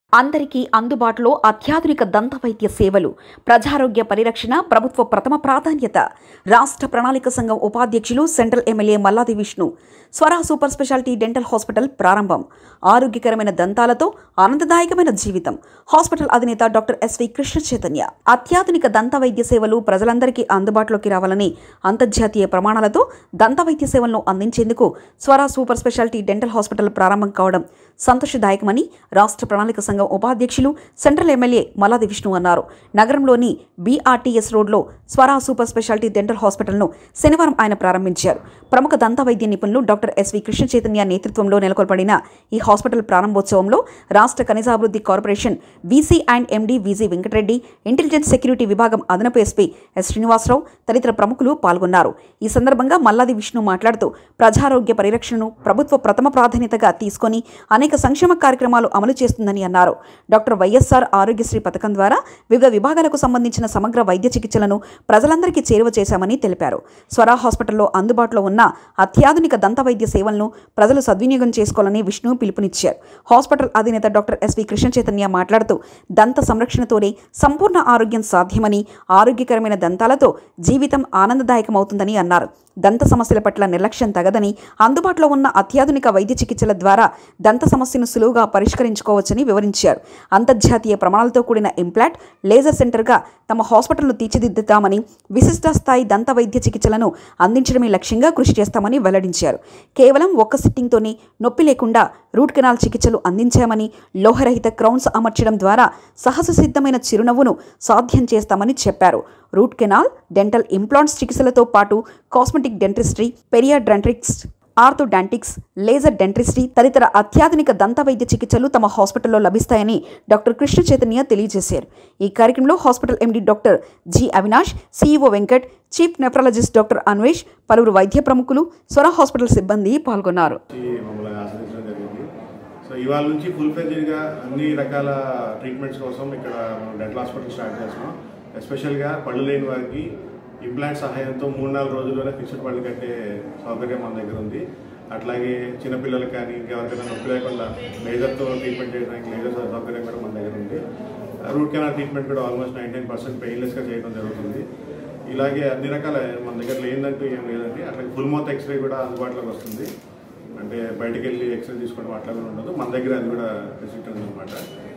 అందరికీ అందుబాటులో అత్యాధునిక దంత వైద్య సేవలు ప్రజారోగ్య పరిరక్షణ ప్రభుత్వ ప్రథమ ప్రాధాన్యత రాష్ట్ర ప్రణాళిక సంఘం ఉపాధ్యక్షులు central MLA Malladi Vishnu Swara super speciality dental hospital ప్రారంభం ఆరోగ్యకరమైన దంతాలతో ఆనందదాయకమైన జీవితం హాస్పిటల్ అధినేత డాక్టర్ ఎస్వి కృష్ణ చైతన్య అత్యాధునిక దంత వైద్య సేవలు ప్రజలందరికీ అందుబాటులోకి రావాలని అంతర్జాతీయ ప్రమాణాలతో దంత వైద్య సేవలను అందించేందుకు Swara super speciality dental hospital ప్రారంభం కావడం సంతోషదాయకమని రాష్ట్ర ప్రణాళిక సంఘం ఉపాధ్యక్షులు సెంట్రల్ ఎమ్మెల్యే మల్లాది విష్ణు అన్నారు నగరంలోని బీఆర్టీఎస్ రోడ్లో స్వరా సూపర్ స్పెషాలిటీ డెంటల్ హాస్పిటల్ను శనివారం ఆయన ప్రారంభించారు ప్రముఖ దంత వైద్య నిపుణులు డాక్టర్ ఎస్వి కృష్ణ చైతన్య నేతృత్వంలో నెలకొల్పబడిన ఈ హాస్పిటల్ ప్రారంభోత్సవంలో రాష్ట్ర ఖనిజాభివృద్ధి corporation VC and MD VG Venkata Reddy intelligence security విభాగం అదనపు ఎస్పీ ఎస్ శ్రీనివాసరావు తదితర ప్రముఖులు పాల్గొన్నారు ఈ సందర్భంగా మల్లాది విష్ణు మాట్లాడుతూ ప్రజారోగ్య పరిరక్షణను ప్రభుత్వ ప్రథమ ప్రాధాన్యతగా తీసుకొని అనేక సంక్షేమ కార్యక్రమాలు అమలు చేస్తుందని అన్నారు డాక్టర్ వైఎస్ఆర్ ఆరోగ్యశ్రీ పథకం ద్వారా వివిధ విభాగాలకు సంబంధించిన సమగ్ర వైద్య చికిత్సలను ప్రజలందరికీ చేరువ చేశామని తెలిపారు స్వరా హాస్పిటల్లో అందుబాటులో ఉన్న అత్యాధునిక దంత వైద్య సేవలను ప్రజలు సద్వినియోగం చేసుకోవాలని విష్ణు పిలుపునిచ్చారు హాస్పిటల్ అధినేత డాక్టర్ ఎస్వి కృష్ణ చైతన్య మాట్లాడుతూ దంత సంరక్షణతోనే సంపూర్ణ ఆరోగ్యం సాధ్యమని ఆరోగ్యకరమైన దంతాలతో జీవితం ఆనందదాయకమవుతుందని అన్నారు దంత సమస్యల పట్ల నిర్లక్ష్యం తగదని అందుబాటులో ఉన్న అత్యాధునిక వైద్య చికిత్సల ద్వారా దంత సమస్యను సులువుగా పరిష్కరించుకోవచ్చని వివరించారు అంతర్జాతీయ ప్రమాణాలతో కూడిన ఇంప్లాంట్ లేజర్ సెంటర్గా తమ హాస్పిటల్ను తీర్చిదిద్దుతామని విశిష్ట స్థాయి దంత వైద్య చికిత్సలను అందించడమే లక్ష్యంగా కృషి చేస్తామని వెల్లడించారు కేవలం ఒక్క సిట్టింగ్తోనే నొప్పి లేకుండా రూట్ కెనాల్ చికిత్సలు అందించామని లోహరహిత క్రౌన్స్ అమర్చడం ద్వారా సహజ సిద్ధమైన చిరునవ్వును సాధ్యం చేస్తామని చెప్పారు రూట్ కెనాల్ డెంటల్ ఇంప్లాంట్స్ చికిత్సలతో పాటు cosmetic dentistry periodontics orthodontics laser dentistry తదితర అత్యాధునిక దంత వైద్య చికిత్సలు తమ హాస్పిటల్లో లభిస్తాయని డాక్టర్ కృష్ణ చైతన్య తెలియజేశారు ఈ కార్యక్రమంలో hospital MD doctor G Avinash CEO Venkat chief nephrologist doctor Anvesh పలువురు వైద్య ప్రముఖులు స్వర హాస్పిటల్ సిబ్బంది పాల్గొన్నారు వచ్చి మమ్మల్ని ఆశ్రయించడం జరిగింది సో ఇవాళ నుంచి ఫుల్ ఫ్లెడ్జ్డ్గా అన్ని రకాల ట్రీట్మెంట్స్ కోసం ఇక్కడ డెంటల్ హాస్పిటల్ స్టార్ట్ చేస్తున్నాం ఎస్పెషల్గా పళ్ళు లేని వారికి ఇంప్లాంట్ సహాయంతో మూడు నాలుగు రోజుల్లోనే ఫిక్స్డ్ పళ్ళు కట్టే సౌకర్యం మన దగ్గర ఉంది అట్లాగే చిన్నపిల్లలకు కానీ ఇంకెవరికైనా నొప్పి లేకుండా లేజర్తో ట్రీట్మెంట్ చేయడానికి లేజర్ సౌకర్యం కూడా మన దగ్గర ఉంది రూట్ కెనాల్ ట్రీట్మెంట్ కూడా ఆల్మోస్ట్ నైంటీ నైన్ పర్సెంట్ పెయిన్లెస్గా చేయడం జరుగుతుంది ఇలాగే అన్ని రకాల మన దగ్గర లేదంటూ ఏం లేదండి అట్లాగే ఫుల్ మౌత్ ఎక్స్రే కూడా అందుబాటులోకి వస్తుంది అంటే బయటకు వెళ్ళి ఎక్స్రే తీసుకోవడం అట్లా కూడా ఉండదు మన దగ్గర అది కూడా ఫెసిలిటీ ఉందన్నమాట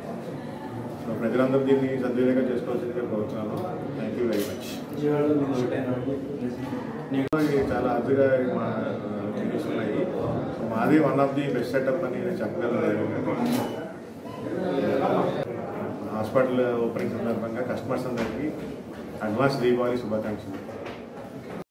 సో ప్రజలందరూ దీన్ని సద్వినియోగం చేసుకోవాల్సిందిగా కోరుతున్నాను థ్యాంక్ యూ వెరీ మచ్ ఇది చాలా అద్భుతంగా మా క్లినిక్స్ ఉన్నాయి సో మాది one of the best setup అని నేను చెప్పగలను హాస్పిటల్ ఓపెనింగ్ సందర్భంగా కస్టమర్స్ అందరికీ అడ్వాన్స్ దీపావళి శుభాకాంక్షలు